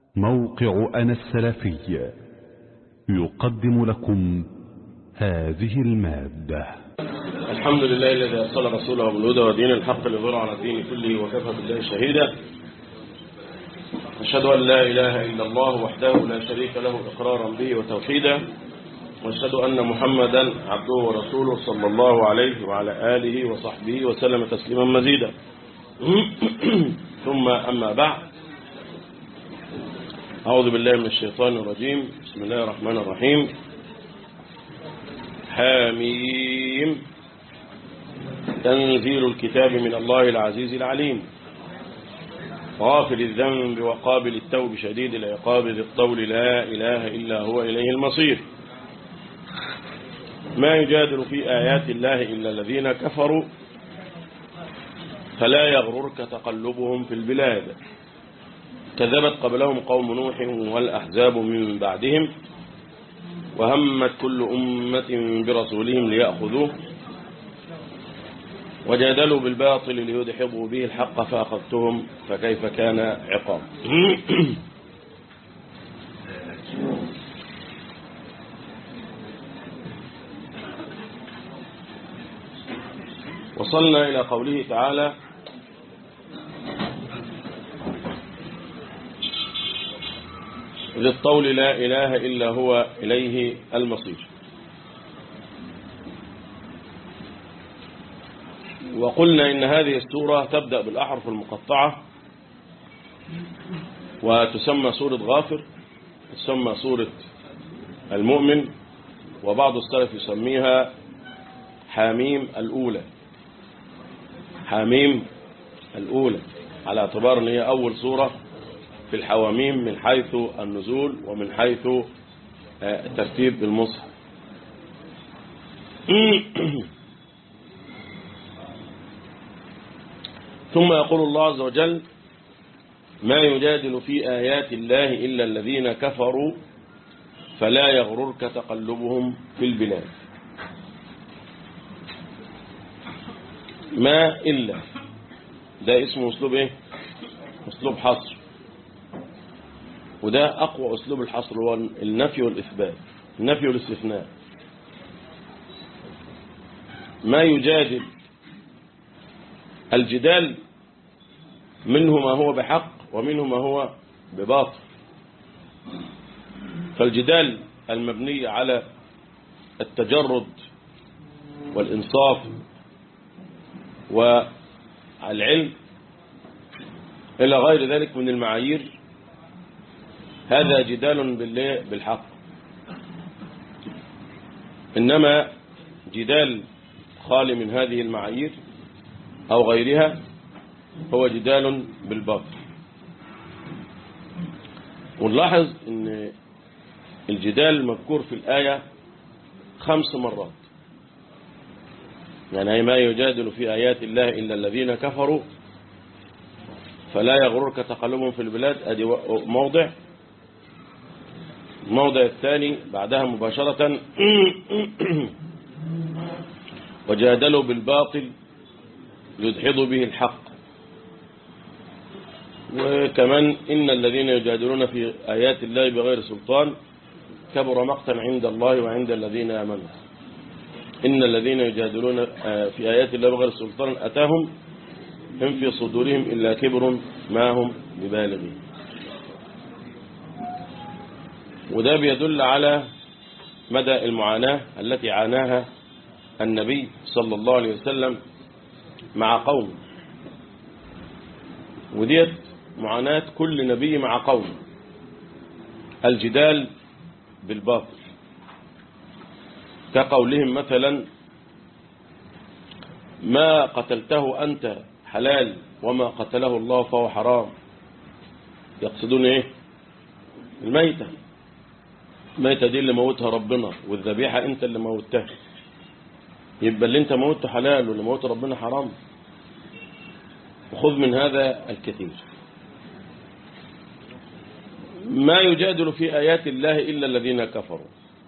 موقع أنا السلفي يقدم لكم هذه المادة الحمد لله الذي أرسل رسوله بالهدى ودين الحق ليظهر على الدين كله وكفى بالله شهيدا أشهد أن لا إله إلا الله وحده لا شريك له إقرارا به وتوحيدا وأشهد أن محمدا عبده ورسوله صلى الله عليه وعلى آله وصحبه وسلم تسليما مزيدا ثم أما بعد أعوذ بالله من الشيطان الرجيم بسم الله الرحمن الرحيم حاميم تنزيل الكتاب من الله العزيز العليم غافل الذنب وقابل التوب شديد العقاب ذي الطول لا إله إلا هو إليه المصير ما يجادل في آيات الله إلا الذين كفروا فلا يغررك تقلبهم في البلاد كذبت قبلهم قوم نوح والأحزاب من بعدهم وهمت كل أمة برسولهم ليأخذوه وجادلوا بالباطل ليدحضوا به الحق فأخذتهم فكيف كان عقاب وصلنا إلى قوله تعالى للطول لا إله إلا هو إليه المصير وقلنا إن هذه السورة تبدأ بالأحرف المقطعة وتسمى سورة غافر تسمى سورة المؤمن وبعض السلف يسميها حاميم الأولى حاميم الأولى على اعتبار أن هي أول سورة في الحواميم من حيث النزول ومن حيث ترتيب المصحف ثم يقول الله عز وجل ما يجادل في آيات الله إلا الذين كفروا فلا يغررك تقلبهم في البلاد ما إلا ده اسمه أسلوب إيه أسلوب حصر وده أقوى أسلوب الحصر هو النفي والإثبات النفي والاستثناء ما يجادل الجدال منه ما هو بحق ومنه ما هو بباطل فالجدال المبني على التجرد والإنصاف والعلم إلى غير ذلك من المعايير هذا جدال بالحق إنما جدال خالي من هذه المعايير أو غيرها هو جدال بالباطل ونلاحظ أن الجدال مذكور في الآية خمس مرات يعني ما يجادل في آيات الله إلا الذين كفروا فلا يغررك تقلبهم في البلاد أدي موضع الموضع الثاني بعدها مباشرة وجادلوا بالباطل يدحضوا به الحق وكمان إن الذين يجادلون في آيات الله بغير سلطان كبر مقتا عند الله وعند الذين آمنوا إن الذين يجادلون في آيات الله بغير سلطان أتاهم هم في صدورهم إلا كبر ما هم ببالغين وده بيدل على مدى المعاناة التي عاناها النبي صلى الله عليه وسلم مع قوم وديت معاناة كل نبي مع قوم الجدال بالباطل كقولهم مثلا ما قتلته أنت حلال وما قتله الله فهو حرام يقصدون ايه الميتة الميتة دي اللي موتها ربنا والذبيحة انت اللي موتها يبقى اللي انت موته حلال واللي موته ربنا حرام وخذ من هذا الكثير ما يجادل في آيات الله إلا الذين كفروا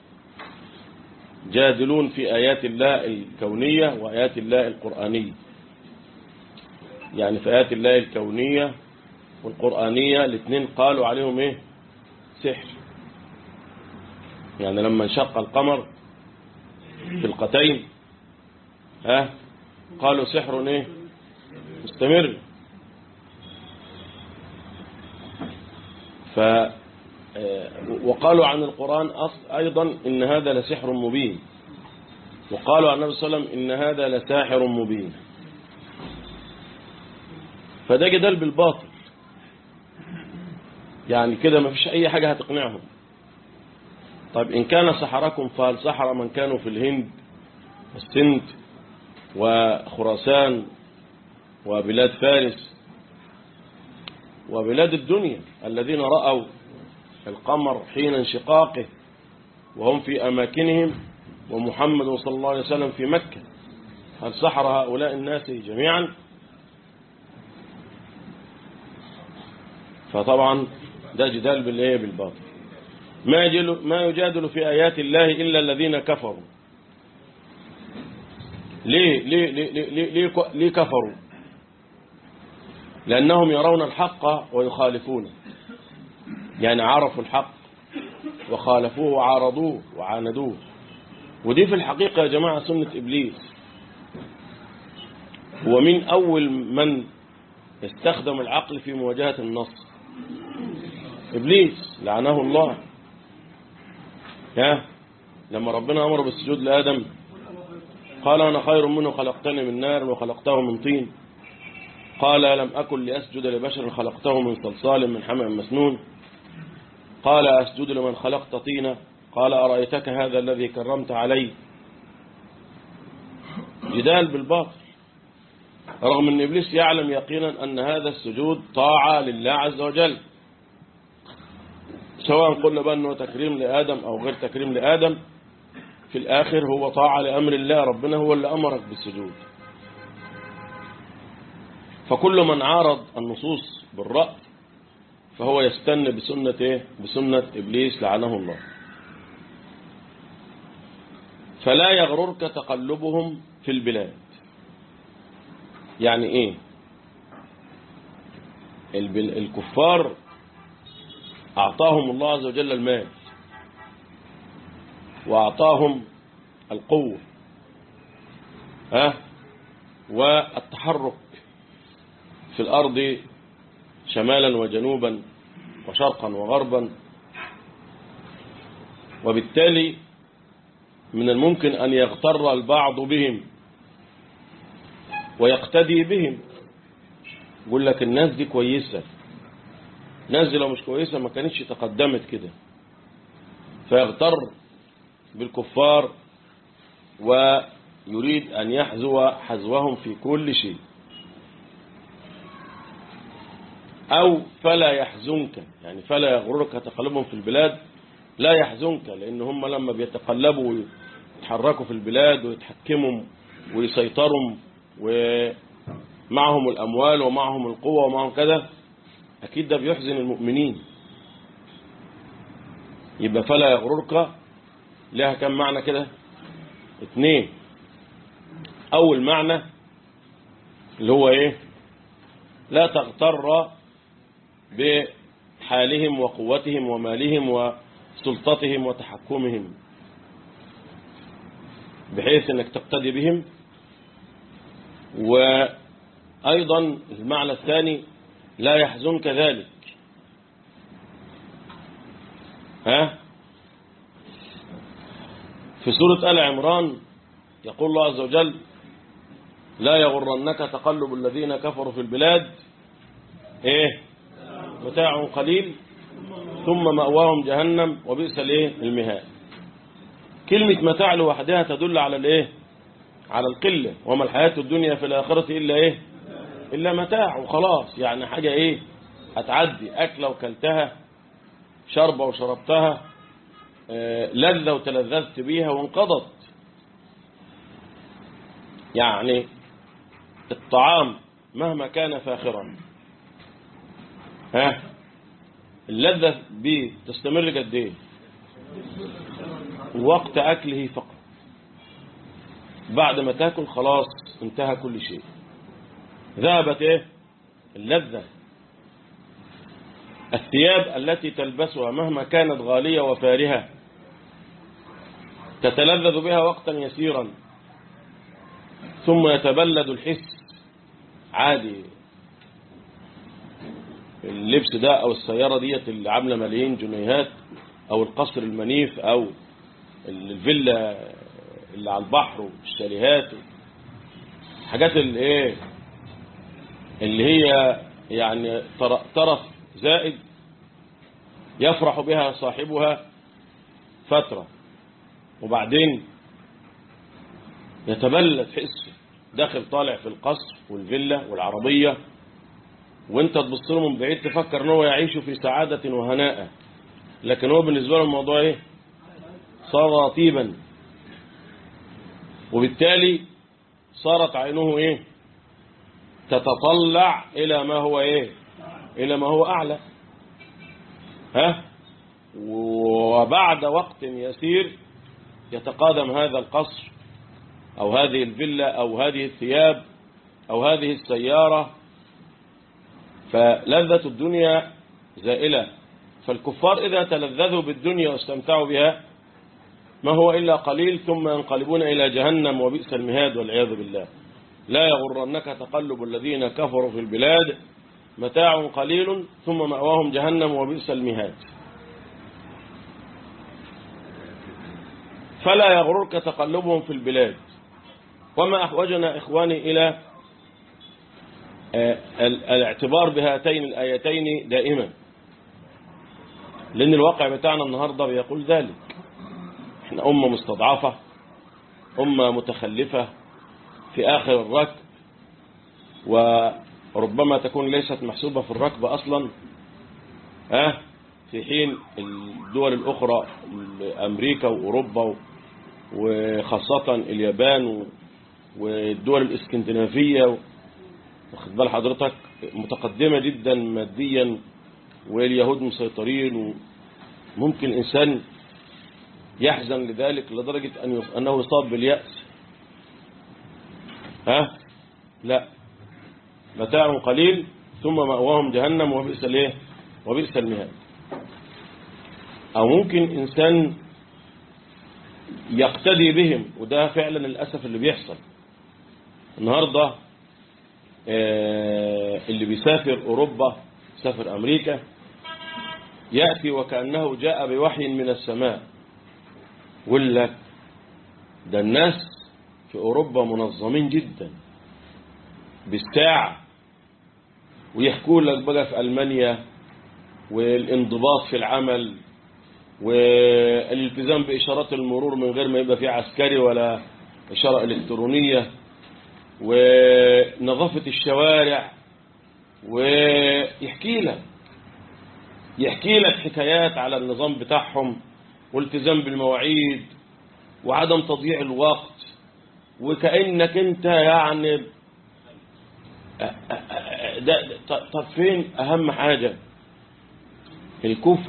جادلون في آيات الله الكونية وآيات الله القرآنية يعني في آيات الله الكونية والقرآنية الاثنين قالوا عليهم ايه السحر يعني لما انشق القمر في القتين ها قالوا سحر ايه مستمر ف وقالوا عن القرآن أيضا إن هذا لسحر مبين وقالوا عن النبي صلى الله عليه وسلم إن هذا لساحر مبين فده جدال بالباطل يعني كده ما فيش أي حاجة هتقنعهم طيب إن كان سحركم فهل سحر من كانوا في الهند والسند وخراسان وبلاد فارس وبلاد الدنيا الذين رأوا القمر حين انشقاقه وهم في أماكنهم ومحمد صلى الله عليه وسلم في مكة هل سحر هؤلاء الناس جميعا فطبعا ده جدال بالإيه بالباطل ما يجادل, ما يجادل في آيات الله إلا الذين كفروا ليه ليه ليه ليه, ليه, ليه كفروا لأنهم يرون الحق ويخالفونه يعني عرفوا الحق وخالفوه وعارضوه وعاندوه ودي في الحقيقة يا جماعة سنة إبليس ومن أول من استخدم العقل في مواجهة النص إبليس لعنه الله يا لما ربنا أمر بالسجود لآدم قال أنا خير منه خلقتني من نار وخلقته من طين قال لم أكن لأسجد لبشر خلقته من صلصال من حمأ مسنون قال أسجد لمن خلقت طينا قال أرأيتك هذا الذي كرمت علي جدال بالباطل رغم أن إبليس يعلم يقينا أن هذا السجود طاعة لله عز وجل سواء قلنا بقى أنه تكريم لآدم أو غير تكريم لآدم في الآخر هو طاعة لأمر الله ربنا هو اللي أمرك بالسجود فكل من عارض النصوص بالرأي فهو يستن بسنة إيه؟ بسنة إبليس لعنه الله فلا يغررك تقلبهم في البلاد يعني إيه البل... الكفار أعطاهم الله عز وجل المال وأعطاهم القوة ها والتحرك في الأرض شمالا وجنوبا وشرقا وغربا وبالتالي من الممكن أن يغتر البعض بهم ويقتدي بهم يقول لك الناس دي كويسة الناس دي لو مش كويسة ما كانتش تقدمت كده فيغتر بالكفار ويريد أن يحزو حزوهم في كل شيء أو فلا يحزنك يعني فلا يغررك تقلبهم في البلاد لا يحزنك لأن هم لما بيتقلبوا ويتحركوا في البلاد ويتحكموا ويسيطروا ومعهم الأموال ومعهم القوة ومعهم كذا أكيد ده بيحزن المؤمنين يبقى فلا يغررك لها كم معنى كده اتنين أول معنى اللي هو إيه لا تغتر بحالهم وقوتهم ومالهم وسلطتهم وتحكمهم بحيث انك تقتدي بهم وأيضا المعنى الثاني لا يحزنك ذلك ها في سورة آل عمران يقول الله عز وجل لا يغرنك تقلب الذين كفروا في البلاد ايه متاع قليل ثم مأواهم جهنم وبئس الايه المهاد كلمة متاع لوحدها تدل على الايه على القلة وما الحياة الدنيا في الآخرة إلا ايه إلا متاع وخلاص يعني حاجة ايه هتعدي أكلة وكلتها شربة وشربتها آه لذة وتلذذت بيها وانقضت يعني الطعام مهما كان فاخرا ها اللذة بيه تستمر قد ايه وقت أكله فقط بعد ما تاكل خلاص انتهى كل شيء ذهبت ايه اللذة الثياب التي تلبسها مهما كانت غالية وفارهة تتلذذ بها وقتا يسيرا ثم يتبلد الحس عادي اللبس ده او السيارة ديت اللي عاملة ملايين جنيهات او القصر المنيف او الفيلا اللي على البحر والشاليهات حاجات اللي ايه اللي هي يعني طرف زائد يفرح بها صاحبها فترة وبعدين يتبلد حسه داخل طالع في القصر والفيلا والعربية وانت تبص له من بعيد تفكر ان هو يعيش في سعادة وهناء لكن هو بالنسبة له الموضوع ايه صار رطيبا وبالتالي صارت عينه ايه تتطلع الى ما هو ايه الى ما هو اعلى ها وبعد وقت يسير يتقادم هذا القصر او هذه الفيلا او هذه الثياب او هذه السيارة فلذة الدنيا زائلة فالكفار إذا تلذذوا بالدنيا واستمتعوا بها ما هو إلا قليل ثم ينقلبون إلى جهنم وبئس المهاد والعياذ بالله لا يغرنك تقلب الذين كفروا في البلاد متاع قليل ثم مأواهم جهنم وبئس المهاد فلا يغررك تقلبهم في البلاد وما أحوجنا إخواني إلى الاعتبار بهاتين الآيتين دائما لأن الواقع بتاعنا النهاردة بيقول ذلك احنا أمة مستضعفة أمة متخلفة في آخر الركب وربما تكون ليست محسوبة في الركب أصلا ها في حين الدول الأخرى أمريكا وأوروبا وخاصة اليابان والدول الإسكندنافية واخد بال حضرتك متقدمة جدا ماديا واليهود مسيطرين وممكن إنسان يحزن لذلك لدرجة أن أنه يصاب باليأس ها لا متاع قليل ثم مأواهم جهنم وبئس الايه وبئس المهاد أو ممكن إنسان يقتدي بهم وده فعلا للأسف اللي بيحصل النهاردة اللي بيسافر أوروبا سافر أمريكا يأتي وكأنه جاء بوحي من السماء يقول لك ده الناس في أوروبا منظمين جدا بالساعة ويحكوا لك بقى في ألمانيا والانضباط في العمل والالتزام بإشارات المرور من غير ما يبقى فيه عسكري ولا إشارة إلكترونية ونظافة الشوارع ويحكي لك يحكي لك حكايات على النظام بتاعهم والتزام بالمواعيد وعدم تضييع الوقت وكأنك انت يعني ده طب فين اهم حاجة الكفر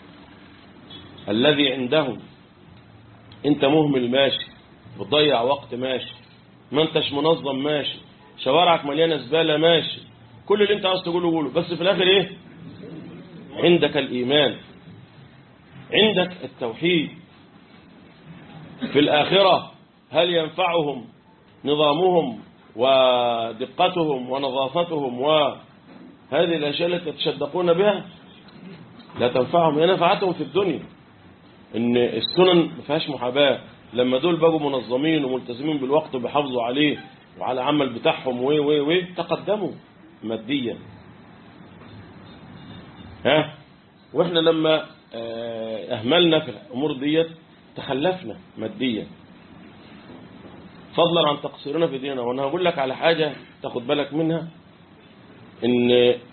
الذي عندهم انت مهمل ماشي بتضيع وقت ماشي ما انتش منظم ماشي شوارعك مليانة زبالة ماشي كل اللي انت عاوز تقوله قوله بس في الاخر ايه عندك الايمان عندك التوحيد في الآخرة هل ينفعهم نظامهم ودقتهم ونظافتهم وهذه الأشياء التي يتشدقون بها لا تنفعهم هي نفعتهم في الدنيا ان السنن ما فيهاش محاباة لما دول بقوا منظمين وملتزمين بالوقت وبيحافظوا عليه وعلى عمل بتاعهم و و و تقدموا ماديا ها واحنا لما اهملنا في الامور ديت تخلفنا ماديا فضلا عن تقصيرنا في ديننا وانا هقول لك على حاجة تاخد بالك منها ان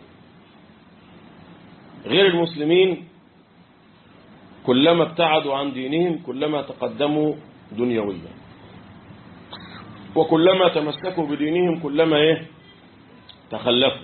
غير المسلمين كلما ابتعدوا عن دينهم كلما تقدموا دنيويا وكلما تمسكوا بدينهم كلما ايه تخلفوا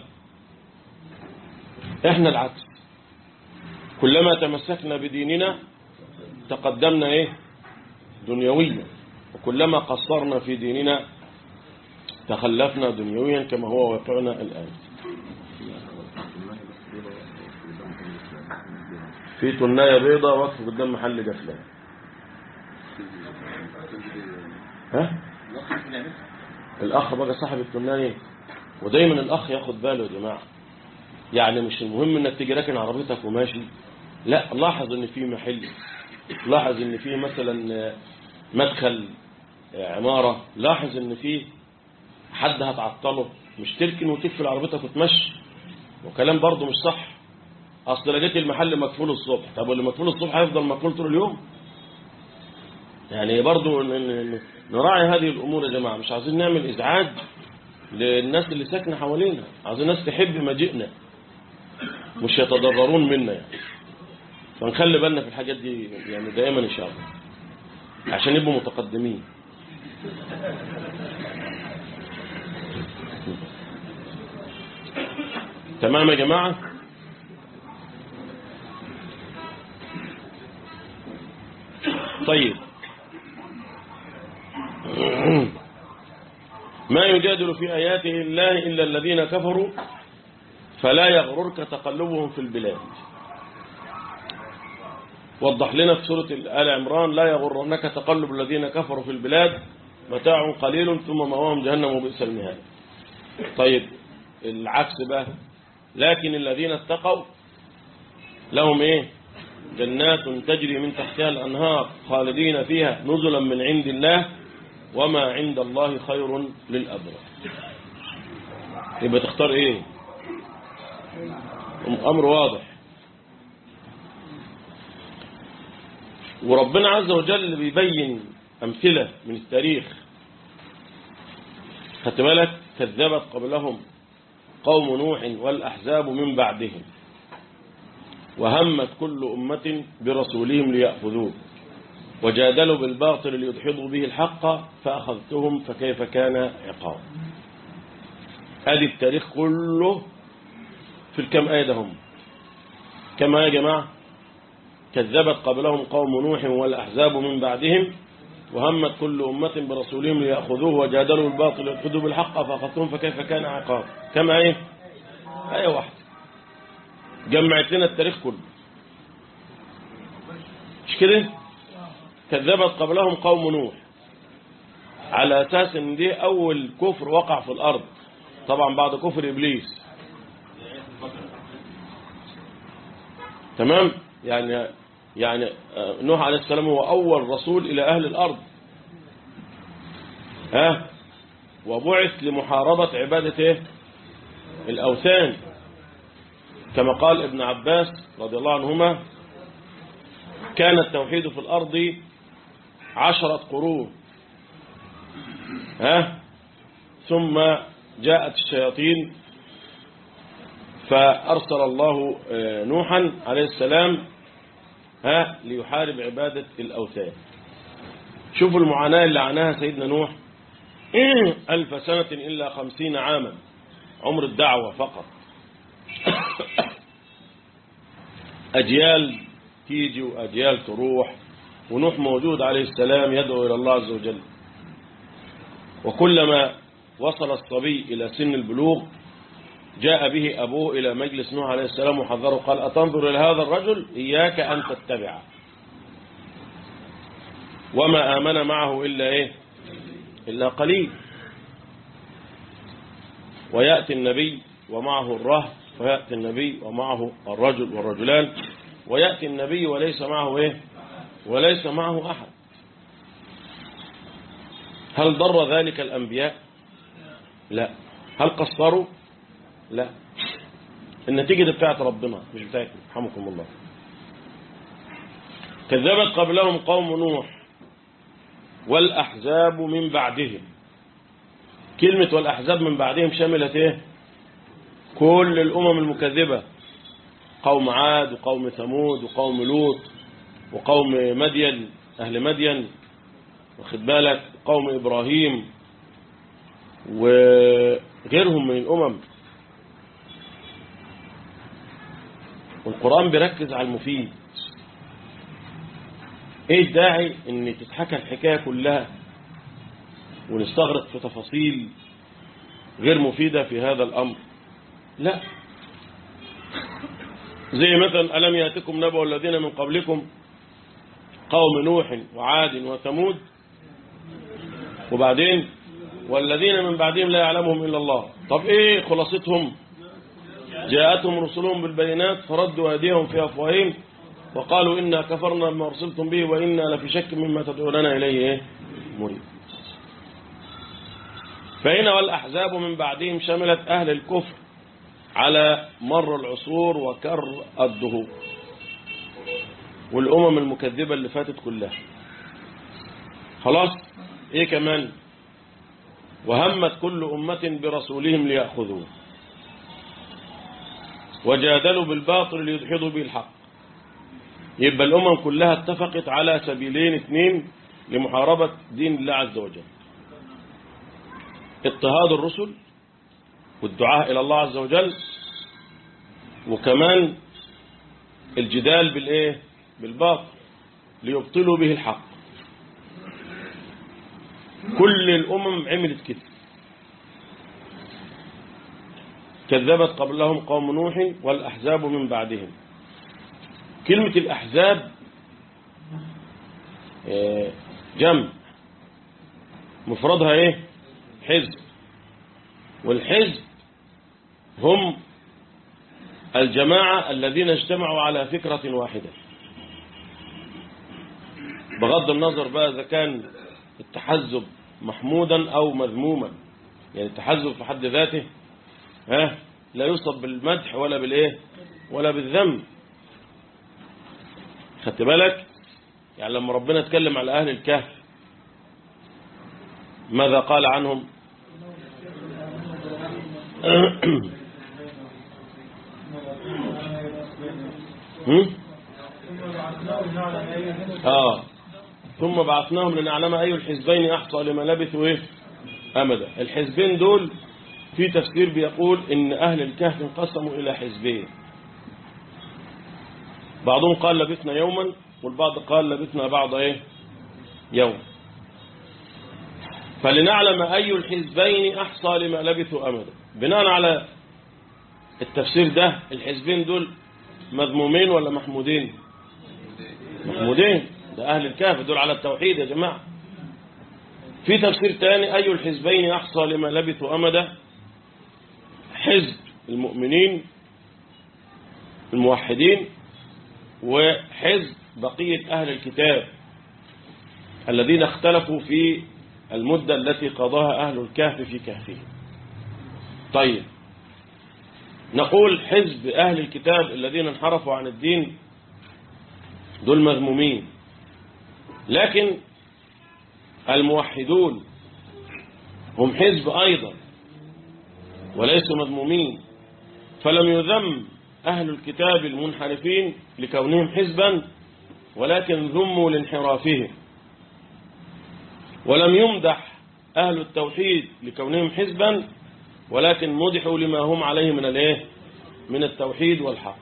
احنا العكس كلما تمسكنا بديننا تقدمنا ايه دنيويا وكلما قصرنا في ديننا تخلفنا دنيويا كما هو واقعنا الآن في تناية بيضة واقف قدام محل جفلة ها الأخ بقى صاحب التناية ودايما الأخ ياخد باله يا جماعة يعني مش المهم انك تيجي راكن عربيتك وماشي لا لاحظ ان في محل لاحظ ان في مثلا مدخل عمارة لاحظ ان في حد هتعطله مش تركن وتقفل عربيتك وتمشي وكلام برضه مش صح اصل لقيت المحل مقفول الصبح طب واللي مقفول الصبح هيفضل مقفول طول اليوم يعني برضه ن- ن- نراعي هذه الامور يا جماعه مش عايزين نعمل ازعاج للناس اللي ساكنه حوالينا عايزين الناس تحب مجيئنا مش يتضررون منا يعني فنخلي بالنا في الحاجات دي يعني دائما ان شاء الله عشان يبقوا متقدمين تمام يا جماعة طيب ما يجادل في آياته الله إلا الذين كفروا فلا يغررك تقلبهم في البلاد وضح لنا في سورة آل عمران لا يغرنك تقلب الذين كفروا في البلاد متاع قليل ثم مواهم جهنم وبئس المهاد طيب العكس بقى لكن الذين اتقوا لهم ايه جنات تجري من تحتها الأنهار خالدين فيها نزلا من عند الله وما عند الله خير للأبرار يبقى تختار ايه أمر واضح وربنا عز وجل بيبين أمثلة من التاريخ خدت بالك كذبت قبلهم قوم نوح والأحزاب من بعدهم وهمت كل أمة برسولهم ليأخذوه وجادلوا بالباطل ليدحضوا به الحق فأخذتهم فكيف كان عقاب هذه التاريخ كله في الكم آية ده هم كم آية يا جماعة كذبت قبلهم قوم نوح والأحزاب من بعدهم وهمت كل أمة برسولهم ليأخذوه وجادلوا بالباطل ليدحضوا بالحق فأخذتهم فكيف كان عقاب كم آية آية واحدة جمعت لنا التاريخ كله مش كده كذبت قبلهم قوم نوح على أساس ان دي أول كفر وقع في الأرض طبعا بعد كفر إبليس تمام يعني يعني نوح عليه السلام هو أول رسول إلى أهل الأرض ها وبعث لمحاربة عبادة إيه؟ الأوثان كما قال ابن عباس رضي الله عنهما كان التوحيد في الأرض عشرة قرون ها ثم جاءت الشياطين فأرسل الله نوحا عليه السلام ها ليحارب عبادة الأوثان شوفوا المعاناة اللي عناها سيدنا نوح ألف سنة إلا خمسين عاما عمر الدعوة فقط أجيال تيجي وأجيال تروح ونوح موجود عليه السلام يدعو إلى الله عز وجل وكلما وصل الصبي إلى سن البلوغ جاء به أبوه إلى مجلس نوح عليه السلام وحذره قال أتنظر إلى هذا الرجل إياك أن تتبعه وما آمن معه إلا إيه إلا قليل ويأتي النبي ومعه الرهب ويأتي النبي ومعه الرجل والرجلان ويأتي النبي وليس معه إيه وليس معه أحد هل ضر ذلك الأنبياء لا هل قصروا لا النتيجة بتاعت ربنا مش بتاعتنا رحمكم الله كذبت قبلهم قوم نوح والأحزاب من بعدهم كلمة والأحزاب من بعدهم شملت ايه كل الأمم المكذبة قوم عاد وقوم ثمود وقوم لوط وقوم مدين أهل مدين واخد بالك قوم إبراهيم وغيرهم من الأمم والقرآن بيركز على المفيد ايه الداعي ان تتحكى الحكاية كلها ونستغرق في تفاصيل غير مفيدة في هذا الأمر لا زي مثلا ألم يأتكم نبأ الذين من قبلكم قوم نوح وعاد وثمود وبعدين والذين من بعدهم لا يعلمهم إلا الله طب إيه خلاصتهم جاءتهم رسلهم بالبينات فردوا أيديهم في أفواههم وقالوا إنا كفرنا بما أرسلتم به وإنا لفي شك مما تدعوننا إليه إيه؟ مريد فهنا والأحزاب من بعدهم شملت أهل الكفر على مر العصور وكر الدهور والأمم المكذبة اللي فاتت كلها خلاص إيه كمان وهمت كل أمة برسولهم ليأخذوه وجادلوا بالباطل ليدحضوا به الحق يبقى الأمم كلها اتفقت على سبيلين اثنين لمحاربة دين الله عز وجل اضطهاد الرسل والدعاء إلى الله عز وجل وكمان الجدال بالإيه بالباطل ليبطلوا به الحق كل الأمم عملت كده كذبت قبلهم قوم نوح والأحزاب من بعدهم كلمة الأحزاب جمع مفردها ايه حزب والحزب هم الجماعة الذين اجتمعوا على فكرة واحدة بغض النظر بقى إذا كان التحزب محمودا أو مذموما يعني التحزب في حد ذاته ها لا يوصف بالمدح ولا بالإيه ولا بالذم خدت بالك يعني لما ربنا اتكلم على أهل الكهف ماذا قال عنهم هم؟ آه ثم بعثناهم لنعلم أي الحزبين أحصى لما لبثوا إيه أمدا الحزبين دول في تفسير بيقول إن أهل الكهف انقسموا إلى حزبين بعضهم قال لبثنا يوما والبعض قال لبثنا بعض إيه يوم فلنعلم أي الحزبين أحصى لما لبثوا أمدا بناء على التفسير ده الحزبين دول مذمومين ولا محمودين محمودين ده أهل الكهف دول على التوحيد يا جماعة في تفسير تاني أي الحزبين أحصى لما لبثوا أمدا حزب المؤمنين الموحدين وحزب بقية أهل الكتاب الذين اختلفوا في المدة التي قضاها أهل الكهف في كهفهم طيب نقول حزب أهل الكتاب الذين انحرفوا عن الدين دول مذمومين لكن الموحدون هم حزب أيضا وليسوا مذمومين فلم يذم أهل الكتاب المنحرفين لكونهم حزبا ولكن ذموا لانحرافهم ولم يمدح أهل التوحيد لكونهم حزبا ولكن مدحوا لما هم عليه من الايه من التوحيد والحق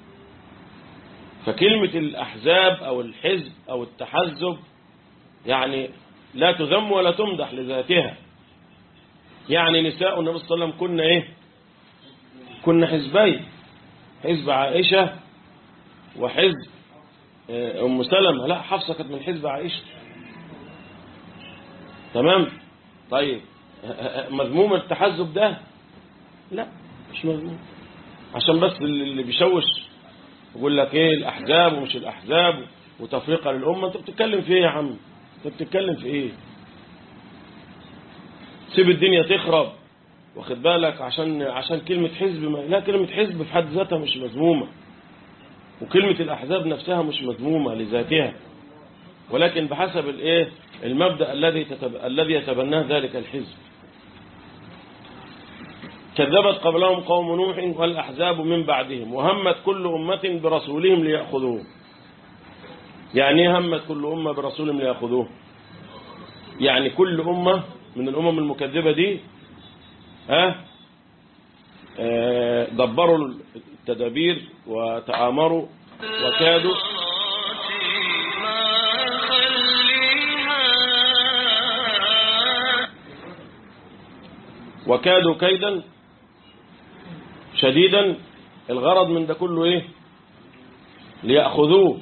فكلمة الأحزاب أو الحزب أو التحزب يعني لا تذم ولا تمدح لذاتها يعني نساء النبي صلى الله عليه وسلم كنا إيه كنا حزبين حزب عائشة وحزب أم سلمة لا حفصة كانت من حزب عائشة تمام طيب مذموم التحزب ده لا مش مذموم عشان بس اللي بيشوش يقول لك ايه الاحزاب ومش الاحزاب وتفرقه للامه انت بتتكلم في ايه يا عم انت بتتكلم في ايه سيب الدنيا تخرب واخد بالك عشان عشان كلمه حزب ما لا كلمه حزب في حد ذاتها مش مذمومه وكلمه الاحزاب نفسها مش مذمومه لذاتها ولكن بحسب الايه المبدا الذي تتب... الذي يتبناه ذلك الحزب كذبت قبلهم قوم نوح والأحزاب من بعدهم وهمت كل أمة برسولهم ليأخذوه يعني همت كل أمة برسولهم ليأخذوه يعني كل أمة من الأمم المكذبة دي ها آه دبروا التدابير وتآمروا وكادوا وكادوا كيدا شديدا الغرض من ده كله ايه ليأخذوه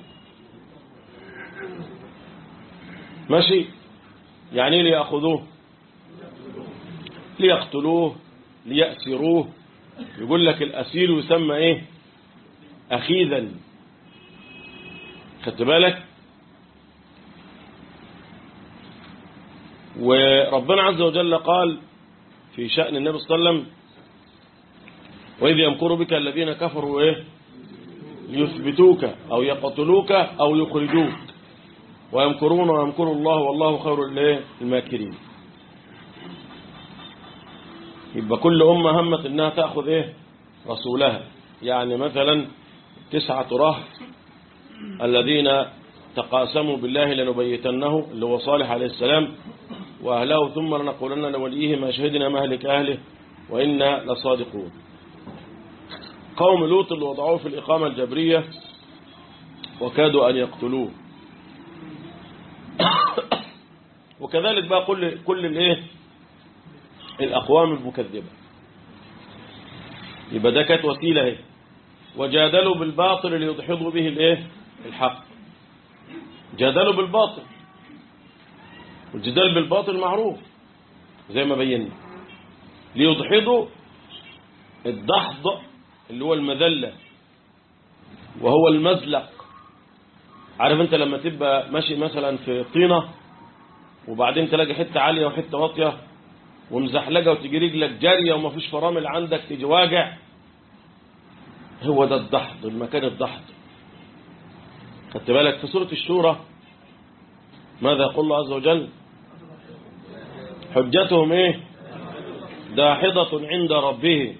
ماشي يعني ايه ليأخذوه ليقتلوه ليأسروه يقول لك الأسير يسمى ايه أخيذا خدت بالك وربنا عز وجل قال في شأن النبي صلى الله عليه وسلم وإذ يمكر بك الذين كفروا إيه ليثبتوك أو يقتلوك أو يخرجوك ويمكرون ويمكر الله والله خير الإيه الماكرين يبقى كل أمة همت إنها تأخذ إيه رسولها يعني مثلا تسعة رهط الذين تقاسموا بالله لنبيتنه اللي هو صالح عليه السلام وأهله ثم لنقولن لوليه ما شهدنا مهلك أهله وإنا لصادقون قوم لوط اللي وضعوه في الإقامة الجبرية وكادوا أن يقتلوه وكذلك بقى كل كل الايه الأقوام المكذبة يبقى ده كانت وسيلة اهي وجادلوا بالباطل ليدحضوا به الايه الحق جادلوا بالباطل والجدال بالباطل معروف زي ما بينا ليدحضوا الدحض اللي هو المذلة وهو المزلق عارف انت لما تبقى ماشي مثلا في طينة وبعدين تلاقي حتة عالية وحتة واطية ومزحلقة وتجي رجلك جارية وما فيش فرامل عندك تيجي واجع هو ده الدحض المكان الدحض خدت بالك في سورة الشورى ماذا يقول الله عز وجل حجتهم ايه داحضة عند ربهم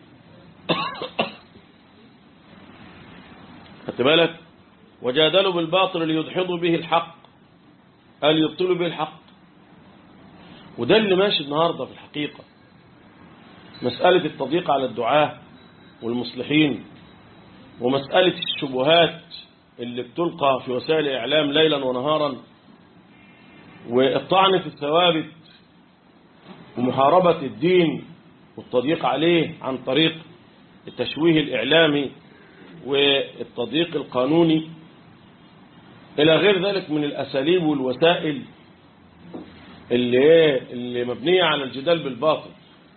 خدت بالك وجادلوا بالباطل ليدحضوا به الحق قال يبطلوا به الحق وده اللي ماشي النهاردة في الحقيقة مسألة التضييق على الدعاة والمصلحين ومسألة الشبهات اللي بتلقى في وسائل الإعلام ليلا ونهارا والطعن في الثوابت ومحاربة الدين والتضييق عليه عن طريق التشويه الإعلامي والتضييق القانوني إلى غير ذلك من الأساليب والوسائل اللي, إيه اللي مبنية على الجدال بالباطل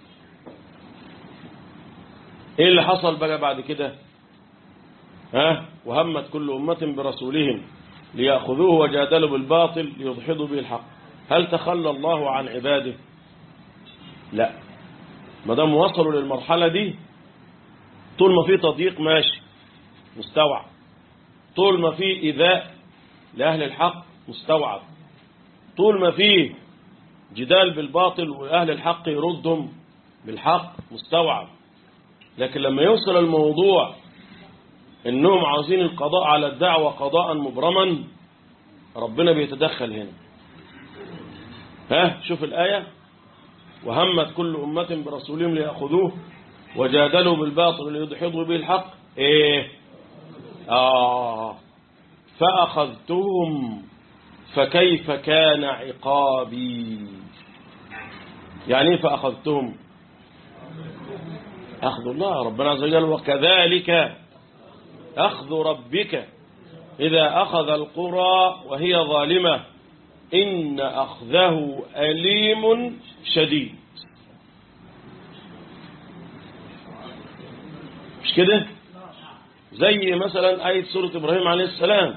ايه اللي حصل بقى بعد كده ها وهمت كل أمة برسولهم ليأخذوه وجادلوا بالباطل ليضحضوا به الحق هل تخلى الله عن عباده لا ما دام وصلوا للمرحلة دي طول ما في تضييق ماشي مستوعب طول ما في إيذاء لأهل الحق مستوعب طول ما في جدال بالباطل وأهل الحق يردهم بالحق مستوعب لكن لما يوصل الموضوع انهم عاوزين القضاء على الدعوة قضاء مبرما ربنا بيتدخل هنا ها شوف الآية وهمت كل أمة برسولهم ليأخذوه وجادلوا بالباطل ليدحضوا به الحق ايه آه فأخذتهم فكيف كان عقابي يعني ايه فأخذتهم أخذ الله ربنا عز وجل وكذلك أخذ ربك إذا أخذ القرى وهي ظالمة إن أخذه أليم شديد مش كده زي مثلا آية سورة إبراهيم عليه السلام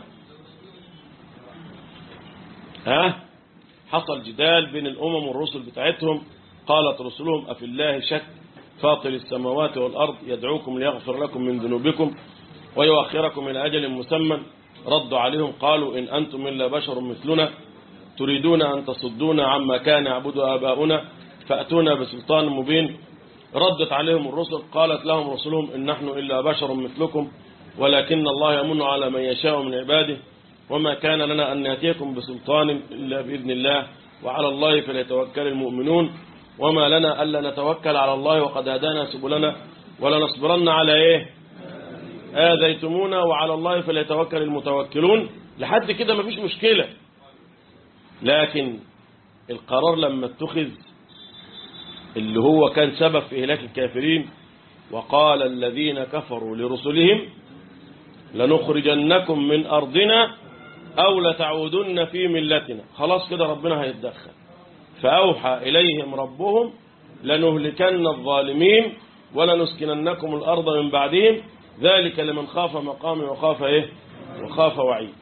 ها حصل جدال بين الأمم والرسل بتاعتهم قالت رسلهم أفي الله شك فاطر السماوات والأرض يدعوكم ليغفر لكم من ذنوبكم ويؤخركم إلى أجل مسمى ردوا عليهم قالوا إن أنتم إلا بشر مثلنا تريدون أن تصدونا عما كان يعبد آباؤنا فأتونا بسلطان مبين ردت عليهم الرسل قالت لهم رسلهم إن نحن إلا بشر مثلكم ولكن الله يمن على من يشاء من عباده وما كان لنا أن نأتيكم بسلطان إلا بإذن الله وعلى الله فليتوكل المؤمنون وما لنا ألا نتوكل على الله وقد هدانا سبلنا ولنصبرن على إيه آذيتمونا وعلى الله فليتوكل المتوكلون لحد كده مفيش مشكلة لكن القرار لما اتخذ اللي هو كان سبب في إهلاك الكافرين وقال الذين كفروا لرسلهم لنخرجنكم من أرضنا أو لتعودن في ملتنا خلاص كده ربنا هيتدخل فأوحى إليهم ربهم لنهلكن الظالمين ولنسكننكم الأرض من بعدهم ذلك لمن خاف مقامي وخاف إيه وخاف وعيد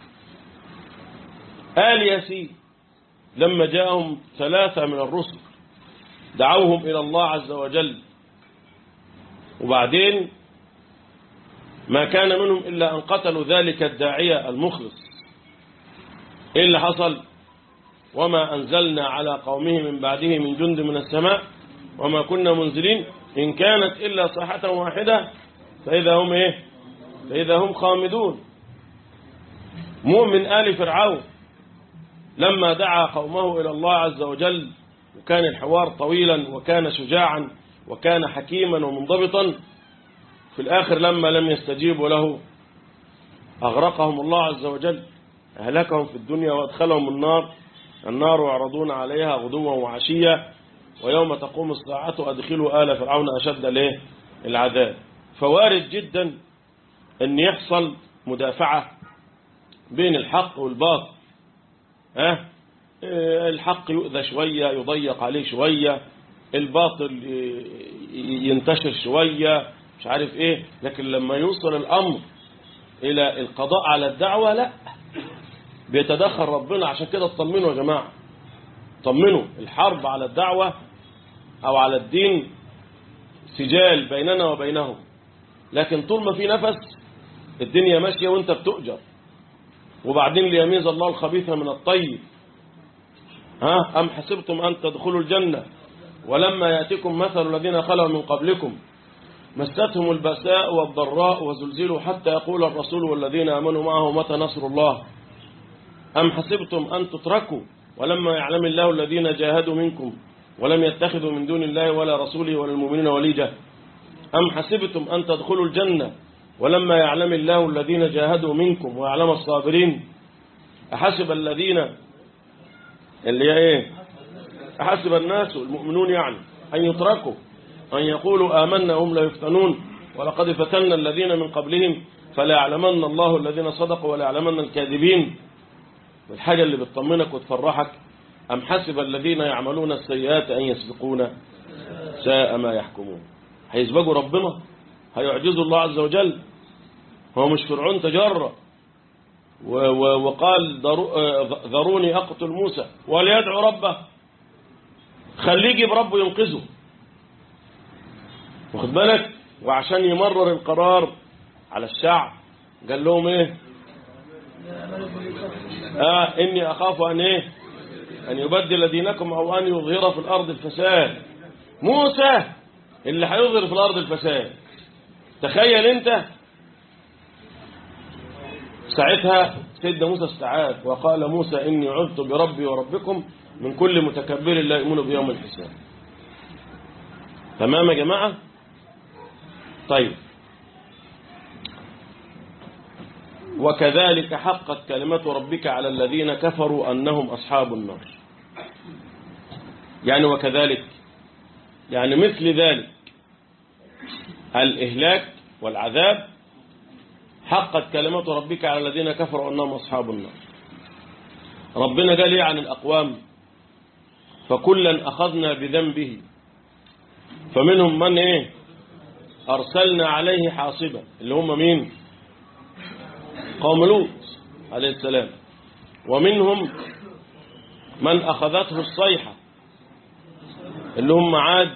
آل ياسين لما جاءهم ثلاثة من الرسل دعوهم إلى الله عز وجل وبعدين ما كان منهم إلا أن قتلوا ذلك الداعية المخلص إيه اللي حصل وما أنزلنا على قومه من بعده من جند من السماء وما كنا منزلين إن كانت إلا صيحة واحدة فإذا هم إيه فإذا هم خامدون مؤمن آل فرعون لما دعا قومه إلى الله عز وجل وكان الحوار طويلا وكان شجاعا وكان حكيما ومنضبطا في الآخر لما لم يستجيبوا له أغرقهم الله عز وجل أهلكهم في الدنيا وأدخلهم النار النار يعرضون عليها غدوا وعشيا ويوم تقوم الساعة أدخلوا آل فرعون أشد له العذاب فوارد جدا أن يحصل مدافعة بين الحق والباطل ها الحق يؤذى شوية يضيق عليه شوية الباطل ينتشر شوية مش عارف ايه لكن لما يوصل الأمر إلى القضاء على الدعوة لا بيتدخل ربنا عشان كده اطمنوا يا جماعة طمنوا الحرب على الدعوة أو على الدين سجال بيننا وبينهم لكن طول ما في نفس الدنيا ماشية وانت بتؤجر وبعدين ليميز الله الخبيث من الطيب ها أم حسبتم أن تدخلوا الجنة ولما يأتكم مثل الذين خلوا من قبلكم مستهم البأساء والضراء وزلزلوا حتى يقول الرسول والذين آمنوا معه متى نصر الله أم حسبتم أن تتركوا ولما يعلم الله الذين جاهدوا منكم ولم يتخذوا من دون الله ولا رسوله ولا المؤمنين وليجة أم حسبتم أن تدخلوا الجنة ولما يعلم الله الذين جاهدوا منكم ويعلم الصابرين أحسب الذين اللي هي ايه أحسب الناس المؤمنون يعني أن يتركوا أن يقولوا آمنا هم لا يفتنون ولقد فتنا الذين من قبلهم فلا يعلمن الله الذين صدقوا ولا يعلمن الكاذبين والحاجة اللي بتطمنك وتفرحك أم حسب الذين يعملون السيئات أن يسبقون ساء ما يحكمون هيسبقوا ربنا هيعجزوا الله عز وجل هو مش فرعون تجرى وقال ذروني أقتل موسى وليدعو ربه خليه يجيب ربه ينقذه واخد بالك وعشان يمرر القرار على الشعب قال لهم ايه آه إني أخاف أن إيه أن يبدل دينكم أو أن يظهر في الأرض الفساد موسى اللي هيظهر في الأرض الفساد تخيل أنت ساعتها سيدنا موسى استعاذ وقال موسى إني عذت بربي وربكم من كل متكبر لا يؤمن بيوم الحساب تمام يا جماعة طيب وكذلك حقت كلمة ربك على الذين كفروا أنهم أصحاب النار يعني وكذلك يعني مثل ذلك الإهلاك والعذاب حقت كلمة ربك على الذين كفروا أنهم أصحاب النار ربنا قال إيه عن الأقوام فكلا أخذنا بذنبه فمنهم من إيه أرسلنا عليه حاصبا اللي هم مين قوم لوط عليه السلام ومنهم من أخذته الصيحة اللي هم عاد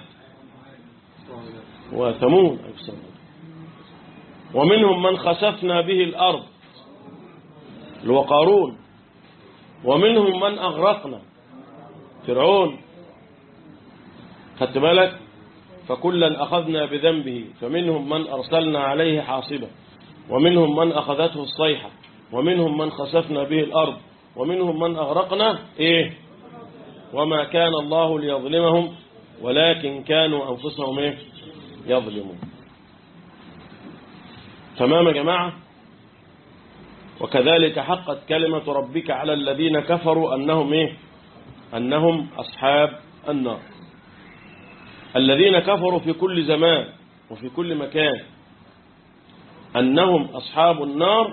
وثمود ومنهم من خسفنا به الأرض اللي هو قارون ومنهم من أغرقنا فرعون خدت بالك فكلا أخذنا بذنبه فمنهم من أرسلنا عليه حاصبا ومنهم من أخذته الصيحة ومنهم من خسفنا به الأرض ومنهم من أغرقنا إيه وما كان الله ليظلمهم ولكن كانوا أنفسهم إيه يظلمون تمام يا جماعة وكذلك حقت كلمة ربك على الذين كفروا أنهم إيه أنهم أصحاب النار الذين كفروا في كل زمان وفي كل مكان أنهم أصحاب النار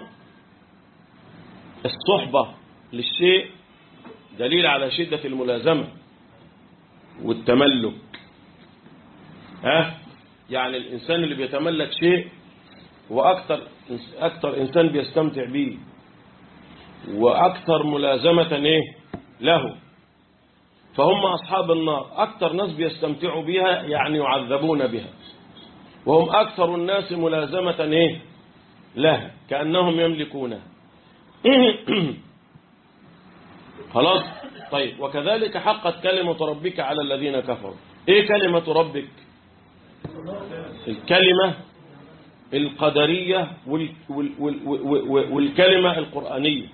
الصحبة للشيء دليل على شدة الملازمة والتملك ها يعني الإنسان اللي بيتملك شيء هو أكثر أكثر إنسان بيستمتع به وأكثر ملازمة إيه له فهم أصحاب النار أكثر ناس بيستمتعوا بها يعني يعذبون بها وهم أكثر الناس ملازمة إيه لها كأنهم يملكونها خلاص طيب وكذلك حقت كلمة ربك على الذين كفروا ايه كلمة ربك الكلمة القدرية وال وال وال والكلمة القرآنية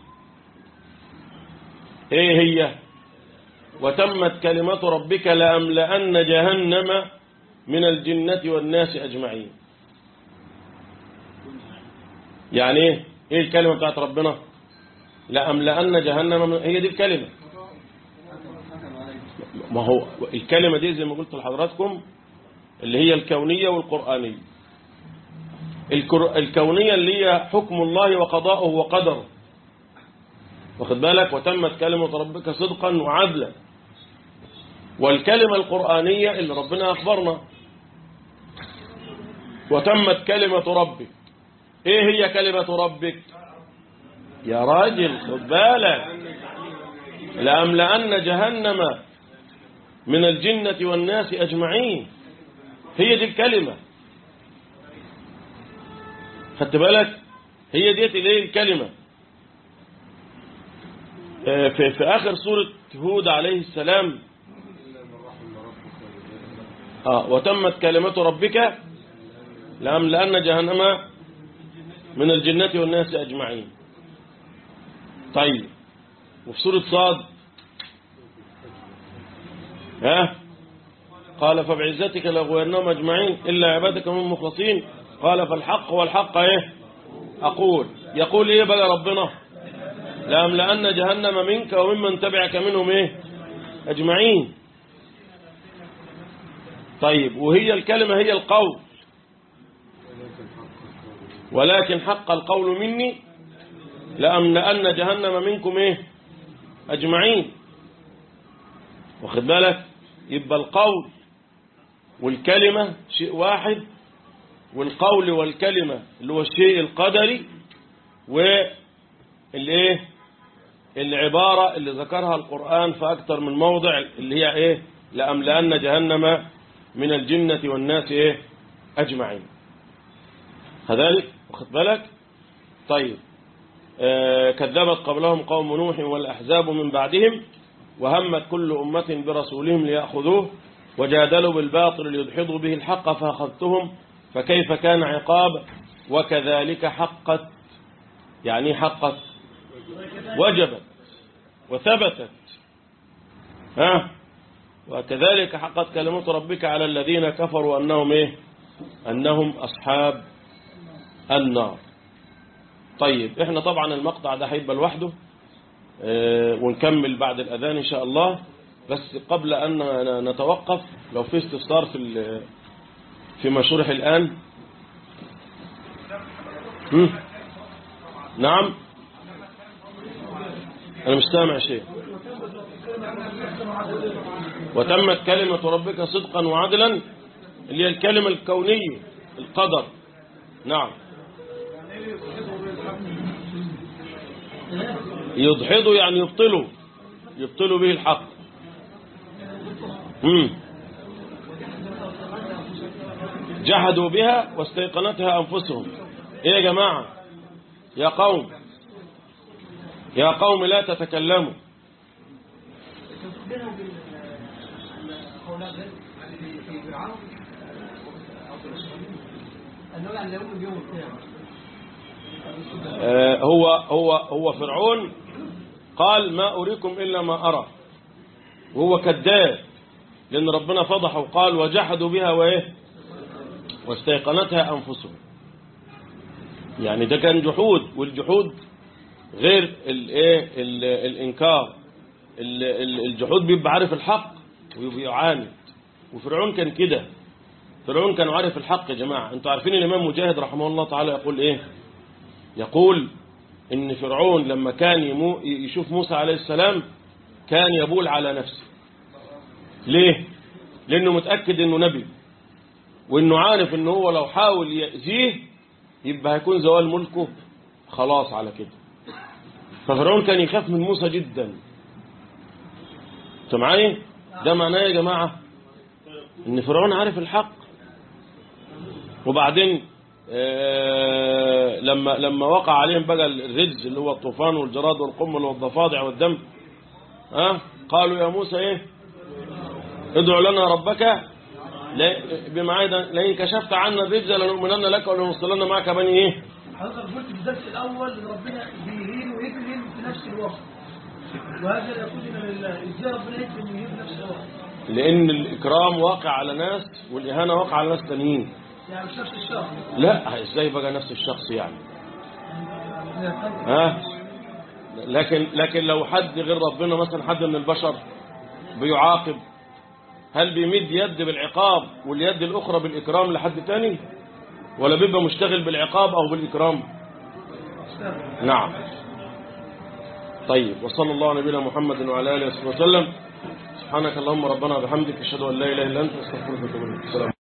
ايه هي وتمت كلمة ربك لأملأن جهنم من الجنة والناس أجمعين يعني ايه ايه الكلمة بتاعت ربنا لأملأن جهنم من... هي دي الكلمة ما هو الكلمة دي زي ما قلت لحضراتكم اللي هي الكونية والقرآنية الكر... الكونية اللي هي حكم الله وقضاؤه وقدره واخد بالك وتمت كلمة ربك صدقا وعدلا والكلمة القرآنية اللي ربنا أخبرنا وتمت كلمة ربك ايه هي كلمة ربك يا راجل خد بالك لأملأن جهنم من الجنة والناس أجمعين هي دي الكلمة خدت بالك هي ديت الايه الكلمة في, في آخر سورة هود عليه السلام آه وتمت كلمة ربك لأملأن جهنم من الجنة والناس أجمعين طيب وفي سورة صاد ها قال فبعزتك لأغوينهم أجمعين إلا عبادك من المخلصين قال فالحق والحق إيه أقول يقول إيه بقى ربنا لأملأن جهنم منك وممن تبعك منهم إيه أجمعين طيب وهي الكلمة هي القول ولكن حق القول مني لأملأن جهنم منكم إيه أجمعين واخد بالك يبقى القول والكلمة شيء واحد والقول والكلمة اللي هو الشيء القدري والايه العبارة اللي ذكرها القرآن في أكثر من موضع اللي هي إيه لأملأن جهنم من الجنة والناس إيه أجمعين كذلك واخد بالك طيب آه كذبت قبلهم قوم نوح والأحزاب من بعدهم وهمت كل أمة برسولهم ليأخذوه وجادلوا بالباطل ليدحضوا به الحق فأخذتهم فكيف كان عقاب وكذلك حقت يعني حقت وجبت وثبتت ها وكذلك حقت كلمة ربك على الذين كفروا أنهم إيه أنهم أصحاب النار طيب احنا طبعا المقطع ده هيبقى لوحده اه ونكمل بعد الأذان إن شاء الله بس قبل أن نتوقف لو في استفسار في فيما شرح الآن هم؟ نعم أنا مش سامع شيء وتمت كلمة ربك صدقا وعدلا اللي هي الكلمة الكونية القدر نعم يضحضوا يعني يبطلوا يبطلوا به الحق مم. جحدوا بها واستيقنتها أنفسهم إيه يا جماعة يا قوم يا قوم لا تتكلموا آه هو هو هو فرعون قال ما أريكم إلا ما أرى وهو كذاب لأن ربنا فضحه وقال وجحدوا بها وإيه واستيقنتها أنفسهم يعني ده كان جحود والجحود غير الايه الانكار الجحود بيبقى عارف الحق وبيعاند وفرعون كان كده فرعون كان عارف الحق يا جماعة انتوا عارفين الإمام مجاهد رحمه الله تعالى يقول إيه يقول إن فرعون لما كان يمو يشوف موسى عليه السلام كان يبول على نفسه ليه لأنه متأكد إنه نبي وإنه عارف إنه هو لو حاول يأذيه يبقى هيكون زوال ملكه خلاص على كده ففرعون كان يخاف من موسى جدا انتوا معايا ده معناه يا جماعة ان فرعون عارف الحق وبعدين آه لما لما وقع عليهم بقى الرجز اللي هو الطوفان والجراد والقمل والضفادع والدم ها آه قالوا يا موسى ايه ادعو لنا ربك بمعايا لئن كشفت عنا الرجز لنؤمنن لك ولنرسلن معك بني ايه حضرتك قلت في الدرس الاول ان ربنا بيهين ويكرم في نفس الوقت وهذا يقول لله ازاي ربنا يكرم ويهين في نفس الوقت لان الاكرام واقع على ناس والاهانه واقع على ناس تانيين يعني مش نفس الشخص لا ازاي بقى نفس الشخص يعني ها لكن لكن لو حد غير ربنا مثلا حد من البشر بيعاقب هل بيمد يد بالعقاب واليد الاخرى بالاكرام لحد تاني ولا بيبقى مشتغل بالعقاب او بالاكرام نعم طيب وصلى الله على نبينا محمد وعلى اله وصحبه وسلم سبحانك اللهم ربنا وبحمدك اشهد ان لا اله الا انت استغفرك واتوب اليك